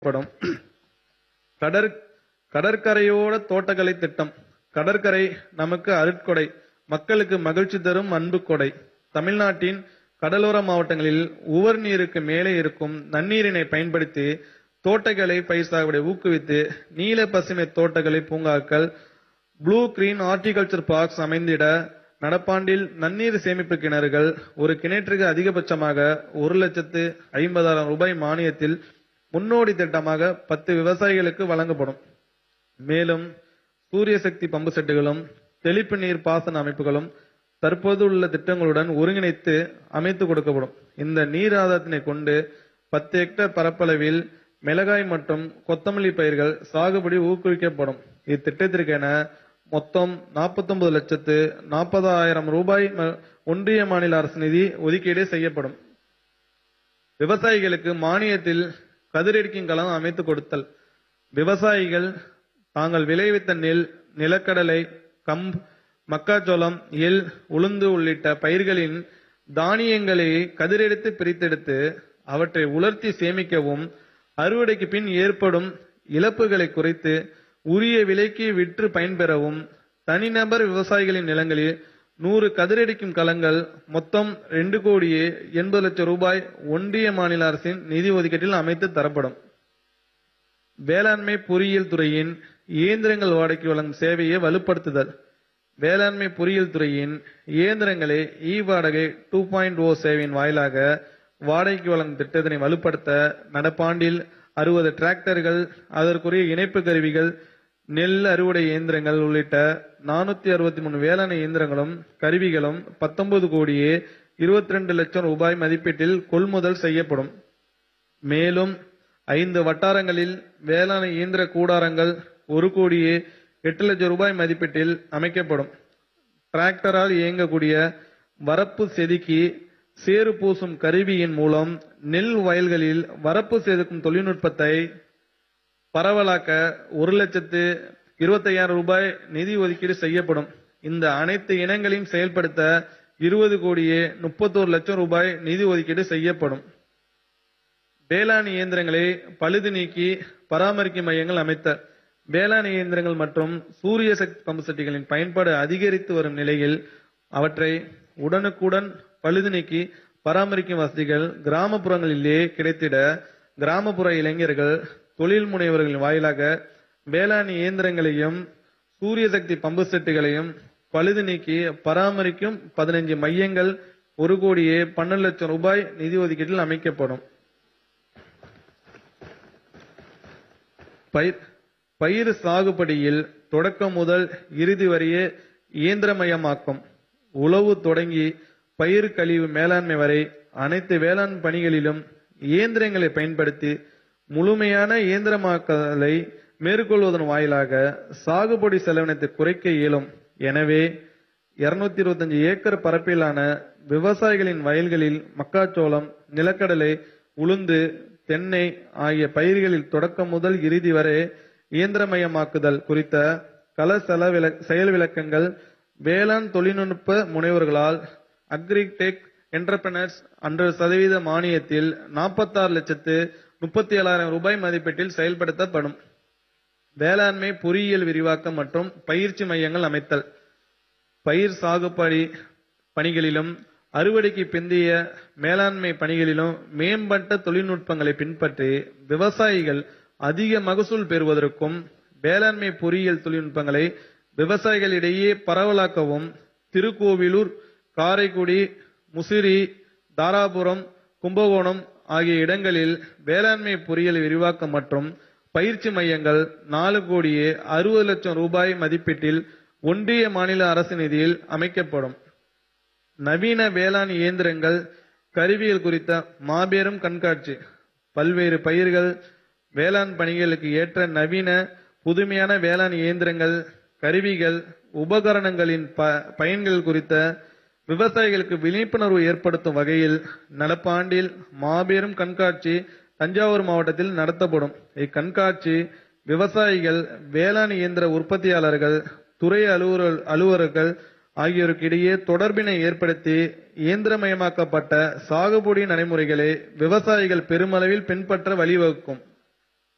படும் கடற் கடற்கரையோட தோட்டக்கலை திட்டம் கடற்கரை நமக்கு அருட்கொடை மக்களுக்கு மகிழ்ச்சி தரும் அன்பு கொடை தமிழ்நாட்டின் கடலோர மாவட்டங்களில் உவர் நீருக்கு மேலே இருக்கும் நன்னீரினை பயன்படுத்தி தோட்டக்கலை பயிர் சாகுபடி ஊக்குவித்து நீல பசுமை தோட்டக்கலை பூங்காக்கள் ப்ளூ கிரீன் ஹார்டிகல்ச்சர் பார்க்ஸ் அமைந்திட நடப்பாண்டில் நன்னீர் சேமிப்பு கிணறுகள் ஒரு கிணற்றுக்கு அதிகபட்சமாக ஒரு லட்சத்து ஐம்பதாயிரம் ரூபாய் மானியத்தில் முன்னோடி திட்டமாக பத்து விவசாயிகளுக்கு வழங்கப்படும் மேலும் சூரிய சக்தி பம்பு செட்டுகளும் தெளிப்பு நீர் பாசன அமைப்புகளும் தற்போது உள்ள திட்டங்களுடன் ஒருங்கிணைத்து அமைத்து கொடுக்கப்படும் இந்த நீர் ஆதாரத்தினை கொண்டு பத்து ஹெக்டேர் பரப்பளவில் மிளகாய் மற்றும் கொத்தமல்லி பயிர்கள் சாகுபடி ஊக்குவிக்கப்படும் இத்திட்டத்திற்கென மொத்தம் 49 லட்சத்து நாற்பதாயிரம் ரூபாய் ம- ஒன்றிய மாநில அரசு நிதி ஒதுக்கீடு செய்யப்படும் விவசாயிகளுக்கு மானியத்தில் கதிரெடுக்கும் களம் அமைத்து கொடுத்தல் விவசாயிகள் தாங்கள் விளைவித்த நெல் நிலக்கடலை கம்பு மக்காச்சோளம் எள் உளுந்து உள்ளிட்ட பயிர்களின் தானியங்களை கதிரெடுத்து பிரித்தெடுத்து அவற்றை உலர்த்தி சேமிக்கவும் அறுவடைக்கு பின் ஏற்படும் இழப்புகளை குறைத்து உரிய விலைக்கு விற்று பயன்பெறவும் தனிநபர் விவசாயிகளின் நிலங்களில் நூறு கதிரடிக்கும் களங்கள் மொத்தம் ரெண்டு கோடியே எண்பது லட்சம் ரூபாய் ஒன்றிய மாநில அரசின் நிதி ஒதுக்கீட்டில் அமைத்து தரப்படும் வேளாண்மை பொறியியல் துறையின் இயந்திரங்கள் வாடகைக்கு வழங்கும் சேவையை வலுப்படுத்துதல் வேளாண்மை பொறியியல் துறையின் இயந்திரங்களை இ வாடகை டூ பாயிண்ட் ஓ சேவையின் வாயிலாக வாடகைக்கு வழங்கும் திட்டத்தினை வலுப்படுத்த நடப்பாண்டில் அறுபது டிராக்டர்கள் அதற்குரிய இணைப்பு கருவிகள் நெல் அறுவடை இயந்திரங்கள் உள்ளிட்ட நானூத்தி அறுபத்தி மூணு வேளாண் இயந்திரங்களும் கருவிகளும் பத்தொன்பது கோடியே இருபத்தி ரெண்டு லட்சம் ரூபாய் மதிப்பீட்டில் கொள்முதல் செய்யப்படும் மேலும் ஐந்து வட்டாரங்களில் வேளாண் இயந்திர கூடாரங்கள் ஒரு கோடியே எட்டு லட்சம் ரூபாய் மதிப்பீட்டில் அமைக்கப்படும் டிராக்டரால் இயங்கக்கூடிய வரப்பு செதுக்கி சேறு பூசும் கருவியின் மூலம் நெல் வயல்களில் வரப்பு செதுக்கும் தொழில்நுட்பத்தை பரவலாக்க ஒரு லட்சத்து இருபத்தையாயிரம் ரூபாய் நிதி ஒதுக்கீடு செய்யப்படும் இந்த அனைத்து இனங்களையும் செயல்படுத்த இருபது கோடியே முப்பத்தோரு லட்சம் ரூபாய் நிதி ஒதுக்கீடு செய்யப்படும் வேளாண் இயந்திரங்களை பழுது நீக்கி பராமரிக்கும் மையங்கள் அமைத்தல் வேளாண் இயந்திரங்கள் மற்றும் சூரிய சக்தி பம்பு செட்டுகளின் பயன்பாடு அதிகரித்து வரும் நிலையில் அவற்றை உடனுக்குடன் பழுது நீக்கி பராமரிக்கும் வசதிகள் கிராமப்புறங்களிலேயே கிடைத்திட கிராமப்புற இளைஞர்கள் தொழில் முனைவர்களின் வாயிலாக வேளாண் இயந்திரங்களையும் சூரிய சக்தி பம்பு செட்டுகளையும் பழுது நீக்கி பராமரிக்கும் பதினைஞ்சு மையங்கள் ஒரு கோடியே பன்னெண்டு லட்சம் ரூபாய் நிதி ஒதுக்கீட்டில் அமைக்கப்படும் பயிர் பயிர் சாகுபடியில் தொடக்கம் முதல் இறுதி வரையே இயந்திரமயமாக்கம் உழவு தொடங்கி பயிர் கழிவு மேலாண்மை வரை அனைத்து வேளாண் பணிகளிலும் இயந்திரங்களை பயன்படுத்தி முழுமையான இயந்திரமாக்கலை மேற்கொள்வதன் வாயிலாக சாகுபடி செலவினத்தை குறைக்க இயலும் எனவே 225 இருபத்தஞ்சு ஏக்கர் பரப்பிலான விவசாயிகளின் வயல்களில் மக்காச்சோளம் நிலக்கடலை உளுந்து தென்னை ஆகிய பயிர்களில் தொடக்கம் முதல் இறுதி வரை இயந்திரமயமாக்குதல் குறித்த கள செல விள- செயல் விளக்கங்கள் வேளாண் தொழில்நுட்ப முனைவர்களால் அக்ரிடெக் என்டர்பிரனர்ஸ் அன்று சதவீத மானியத்தில் 46 லட்சத்து முப்பத்தி ஏழாயிரம் ரூபாய் மதிப்பீட்டில் செயல்படுத்தப்படும் வேளாண்மை பொறியியல் விரிவாக்கம் மற்றும் பயிற்சி மையங்கள் அமைத்தல் பயிர் சாகுபடி பணிகளிலும் அறுவடைக்கு பிந்தைய மேலாண்மை பணிகளிலும் மேம்பட்ட தொழில்நுட்பங்களை பின்பற்றி விவசாயிகள் அதிக மகசூல் பெறுவதற்கும் வேளாண்மை பொறியியல் தொழில்நுட்பங்களை விவசாயிகளிடையே பரவலாக்கவும் திருக்கோவிலூர் காரைக்குடி முசிறி தாராபுரம் கும்பகோணம் ஆகிய இடங்களில் வேளாண்மை பொறியியல் விரிவாக்கம் மற்றும் பயிற்சி மையங்கள் நாலு கோடியே அறுபது லட்சம் ரூபாய் மதிப்பீட்டில் ஒன்றிய மாநில அரசு நிதியில் அமைக்கப்படும் நவீன வேளாண் இயந்திரங்கள் கருவிகள் குறித்த மாபெரும் கண்காட்சி பல்வேறு பயிர்கள் வேளாண் பணிகளுக்கு ஏற்ற நவீன புதுமையான வேளாண் இயந்திரங்கள் கருவிகள் உபகரணங்களின் ப- பயன்கள் குறித்த விவசாயிகளுக்கு விழிப்புணர்வு ஏற்படுத்தும் வகையில் நடப்பாண்டில் மாபெரும் கண்காட்சி தஞ்சாவூர் மாவட்டத்தில் நடத்தப்படும் இக்கண்காட்சி விவசாயிகள் வேளாண் இயந்திர உற்பத்தியாளர்கள் துறை அலுவலர் அலுவலர்கள் ஆகியோருக்கு இடையே தொடர்பினை ஏற்படுத்தி இயந்திரமயமாக்கப்பட்ட சாகுபடி நடைமுறைகளை விவசாயிகள் பெருமளவில் பின்பற்ற வழிவகுக்கும்